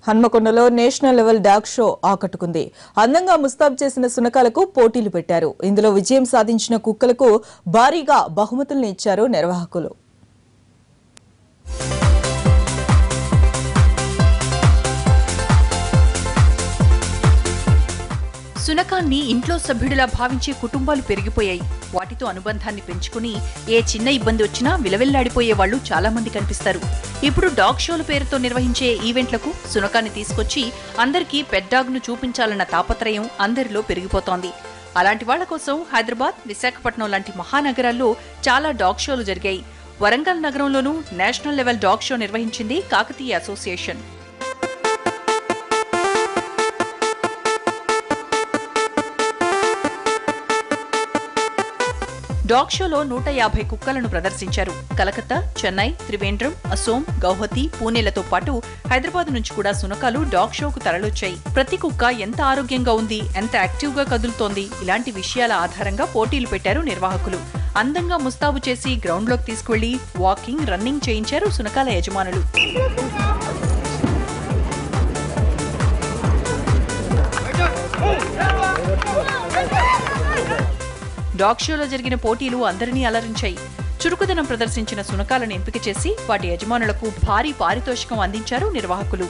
హన్మకొండలో national level dog show ఆకట్టుకుంది అందంగా ముస్తాబు చేసిన సునకాలకు పోటీలు పెట్టారు ఇందులో విజయం సాధించిన కుక్కలకు భారీగా బహుమతులను ఇచ్చారు నిర్వాహకులు సునకాన్ని ఇంట్లో సభ్యుడిలా భావించే కుటుంబాలు పెరిగిపోయాయి వాటితో అనుబంధాన్ని పెంచుకుని ఏ చిన్న ఇబ్బంది వచ్చినా విలవిల్లాడిపోయే వాళ్ళు చాలా మంది కనిపిస్తారు ఇప్పుడు డాగ్ షోల పేరుతో నిర్వహించే ఈవెంట్లకు సునకాన్ని తీసుకొచ్చి అందరికీ పెట్ డాగ్ను చూపించాలన్న తాపత్రయం అందరిలో పెరిగిపోతోంది అలాంటి వాళ్ల కోసం హైదరాబాద్ విశాఖపట్నం లాంటి మహానగరాల్లో చాలా డాగ్ షోలు జరిగాయి వరంగల్ నగరంలోనూ నేషనల్ లెవెల్ డాగ్ షో నిర్వహించింది కాకతీయ అసోసియేషన్ డాగ్ షోలో నూట యాభై కుక్కలను ప్రదర్శించారు కలకత్తా చెన్నై త్రివేంద్రం అసోం గౌహతి పూణేలతో పాటు హైదరాబాద్ నుంచి కూడా సునకాలు డాగ్ షోకు తరలొచ్చాయి ప్రతి కుక్క ఎంత ఆరోగ్యంగా ఉంది ఎంత యాక్టివ్ గా కదులుతోంది ఇలాంటి విషయాల ఆధారంగా పోటీలు పెట్టారు నిర్వాహకులు అందంగా ముస్తాబు చేసి గ్రౌండ్లోకి తీసుకువెళ్లి వాకింగ్ రన్నింగ్ చేయించారు సునకాల యజమానులు డాగ్ షోలో జరిగిన పోటీలు అందరినీ అలరించాయి చురుకుదనం ప్రదర్శించిన సునకాలను ఎంపిక చేసి వాటి యజమానులకు భారీ పారితోషికం అందించారు నిర్వాహకులు